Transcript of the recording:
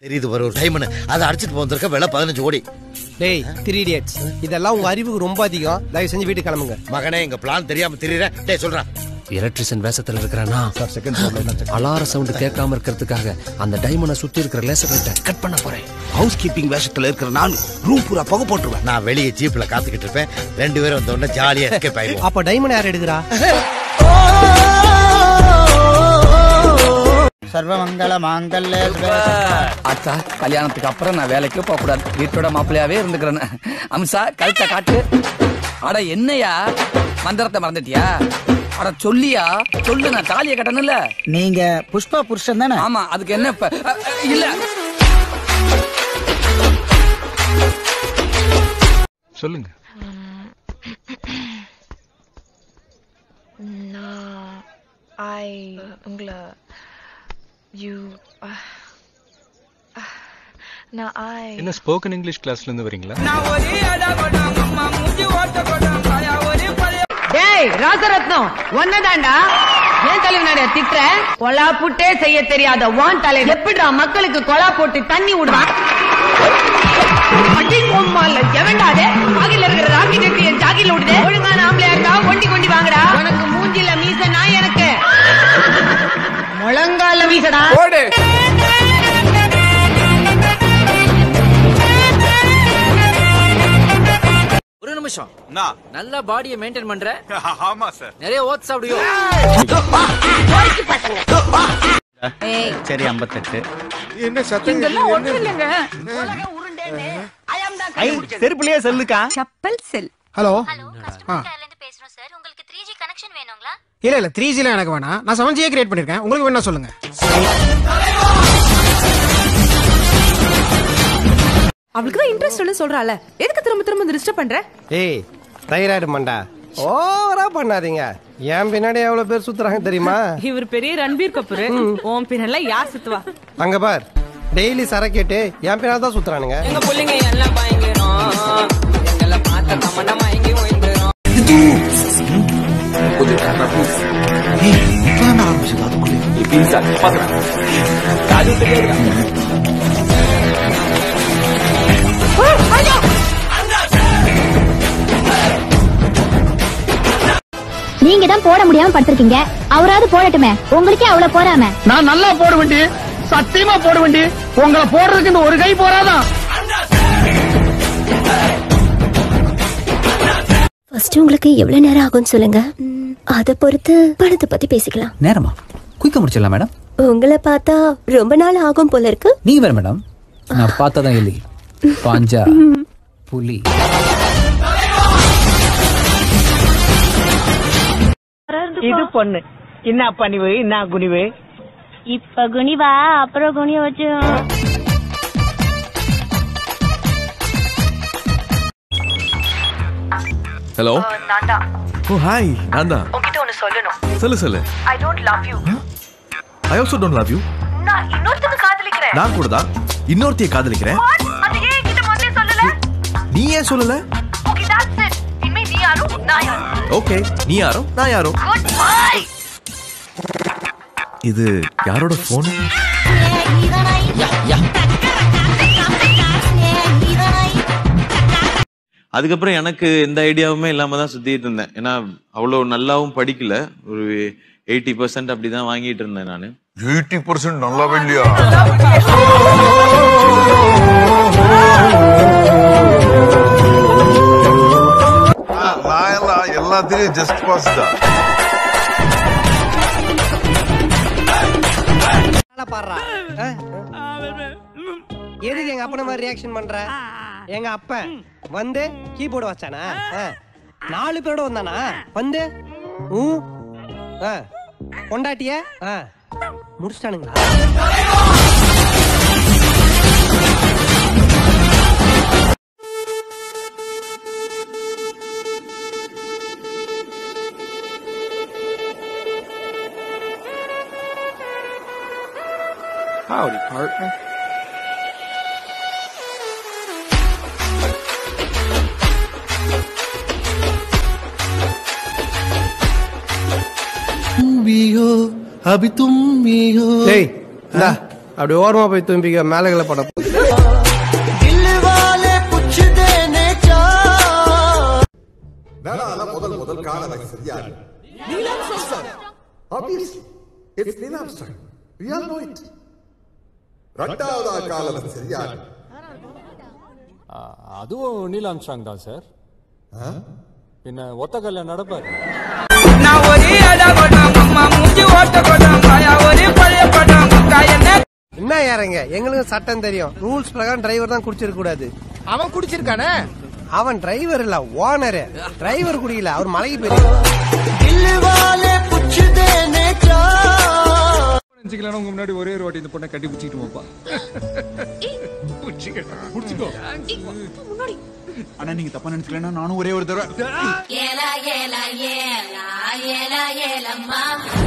தெரியுது ஒரு டைமண்ட் அதை அடிச்சிட்டு போந்திருக்க விலை பதினஞ்சு கோடி டேய் த்ரீ இடியட்ஸ் இதெல்லாம் உங்க அறிவுக்கு ரொம்ப அதிகம் தயவு செஞ்சு வீட்டுக்கு கிளம்புங்க மகனே எங்க பிளான் தெரியாம தெரியற டேய் சொல்றான் எலக்ட்ரிஷியன் வேஷத்துல இருக்கிறானா அலார சவுண்ட் கேட்காம இருக்கிறதுக்காக அந்த டைமண்டை சுத்தி இருக்கிற லேசர் லைட்டை கட் பண்ண போறேன் ஹவுஸ் கீப்பிங் வேஷத்துல இருக்கிற நான் ரூம் பூரா புகை போட்டுருவேன் நான் வெளியே ஜீப்ல காத்துக்கிட்டு இருப்பேன் ரெண்டு பேரும் வந்த உடனே ஜாலியா எஸ்கேப் ஆயிடுவோம் அப்ப டைமண்ட் யார் எடுக்கிறா சர்வமங்கள மாங்கல்ய அச்சா கல்யாணத்துக்கு அப்புறம் நான் வேலைக்கே போக கூடாது வீட்டோட மாப்பிள்ளையாவே இருந்துக்கிறேன் அம்சா கழுத்தை காட்டு அட என்னையா மந்திரத்தை மறந்துட்டியா அட சொல்லியா சொல்லு நான் தாலியை கட்டணும்ல நீங்க புஷ்பா புருஷன் தானே ஆமா அதுக்கு என்ன இப்ப அ, அ, இல்ல சொல்லுங்க நான் ஐ உங்களை யூ நான் ஐ என்ன ஸ்போக்கன் இங்கிலீஷ் கிளாஸ்ல இருந்து வரீங்களா டேய் ராசரத்னம் ஒன்னதாண்டா ஏன் தலைவனாட திட்டுற கொலா புட்டே செய்ய தெரியாத வான் தலைவர் எப்படிடா மக்களுக்கு கொலா போட்டு தண்ணி விடுவான் அடி கொம்மால எவன்டாடே ஜாகில இருக்கிற ராக்கி டெட்டி என் ஜாகில விடுதே ஒழுங்கான ஆம்பளையா இருக்கா ஒண்டி கொண்டி வாங்கடா உனக்கு மூஞ்சில மீச நான் எனக்கு முழங்கால மீசடா ஓடு ஒரு நிமிஷம் நல்ல பாடியை மெயின்டைன் பண்ற ஆமா சார் நிறைய ஓட்ஸ் சாப்பிடுவியோ சரி ஐம்பத்தெட்டு செருப்புலயே சொல்லுக்கா செப்பல் செல் ஹலோ கேர்ல இருந்து பேசுறோம் சார் உங்களுக்கு த்ரீ ஜி கனெக்ஷன் வேணுங்களா இல்ல இல்ல த்ரீ ஜில எனக்கு வேணாம் நான் செவன் ஜியே கிரியேட் பண்ணிருக்கேன் உங்களுக்கு வேணா சொல்லுங்க அவளுக்கு தான் இன்ட்ரெஸ்ட் இல்ல சொல்றால எதுக்கு திரும்ப திரும்ப டிஸ்டர்ப் பண்ற ஏய் தைராய்டு மண்டா ஓவரா பண்ணாதீங்க என் பின்னாடி எவ்வளவு பேர் சுத்துறாங்க தெரியுமா இவர் பெரிய ரன்பீர் கபூர் உன் பின்னெல்லாம் யார் சுத்துவா அங்க பார் டெய்லி சரக்கேட்டு என் பின்னாடி தான் சுத்துறானுங்க எங்க பிள்ளைங்க எல்லாம் பயங்கரம் எங்களை பார்த்த தமன்னா மயங்கி ஓய்ந்துரும் நீங்க தான் போட முடியாம படுத்திருக்கீங்க அவராவது போடட்டுமே உங்களுக்கே அவ்வளவு போறாம நான் நல்லா போட வேண்டி சத்தியமா போட வேண்டி உங்களை போடுறதுக்கு இந்த ஒரு கை போறாதான் ஃபர்ஸ்ட் உங்களுக்கு எவ்வளவு நேரம் ஆகும்னு சொல்லுங்க அத பொறுத்து பணத்தை பத்தி பேசிக்கலாம் நேரமா குயிக்க முடிச்சிடலாம் மேடம் உங்களை பார்த்தா ரொம்ப நாள் ஆகும் போல இருக்கு நீங்க வேற மேடம் நான் பார்த்ததான் எலி பாஞ்சா புலி இது பொண்ணு என்ன பணிவு என்ன குனிவு இப்ப குனிவா அப்புறம் குனிய வச்சு ஹலோ நான்டா ஓ ஹாய் நான் தான் உன்கிட்ட ஒண்ணு சொல்லணும் சொல்லு சொல்லு I don't love you I also don't love you நான் இன்னொருத்தங்க காதலிக்கிறேன் நான் கூட தான் இன்னொருத்தைய காதலிக்கிறேன் அது ஏன் என்கிட்ட முதல்ல சொல்லல நீ ஏன் சொல்லல ஓகே தட்ஸ் இட் இனிமே நீ யாரும் நான் யாரும் ஓகே நீ யாரோ நான் யாரோ குட் பை இது யாரோட போன் அதுக்கப்புறம் எனக்கு எந்த ஐடியாவுமே இல்லாம தான் சுத்திட்டு இருந்தேன் ஏன்னா அவ்வளவு நல்லாவும் படிக்கல ஒரு எயிட்டி பர்சன்ட் அப்படிதான் வாங்கிட்டு இருந்தேன் நானு எயிட்டி பர்சன்ட் நல்லாவே இல்லையா நான் எல்லாம் எல்லாத்திலயும் ஜஸ்ட் பாஸ் தான் பாடுறா எதுக்கு எங்க அப்பன மாதிரி ரியாக்ஷன் பண்ற எங்க அப்பன் வந்து கீபோர்டு வச்சானா ஆ. நாலு பேரோட வந்தானா வந்து ஊ ஆ. பொண்டாட்டிய ஆ. முடிச்சிட்டானுங்களா Howdy, partner. டேய் இந்தா அப்படி ஓரமா போய் தும்பிக்க மேலகளை படம் நடால முதல் முதல் காணவை சரியாது Obviously, it's Neil Armstrong. We all know it. ரெண்டாவதா காலம் சரியாது அதுவும் நீல் ஆம்ஸ்ட்ராங் தான் சார் பின்ன ஒத்த கல்ல நடப்பாரு நான் ஒரே அடகோட்டம் அம்மா மூஞ்சி ஓட்ட கோட்டம் மாயா ஒரே பழைய படம் முக்கா என்ன என்ன யாருங்க எங்களுக்கு சட்டம் தெரியும் ரூல்ஸ் பிரகாரம் டிரைவர் தான் குடிச்சிருக்க கூடாது அவன் குடிச்சிருக்கானே அவன் டிரைவர் இல்ல ஓனர் டிரைவர் குடிக்கல அவர் மலைக்கு போயிருக்காரு நினைச்சுக்கலாம் உங்க முன்னாடி ஒரே ஒரு வாட்டி இந்த பொண்ணை கட்டி பிடிச்சிட்டு போப்பா பிடிச்சிக்கோ ஆனா நீங்க தப்பா நினைச்சுக்கலன்னா நானும் ஒரே ஒரு தடவை ஏலா ஏலா ஏலா ஏலா ஏலம்மா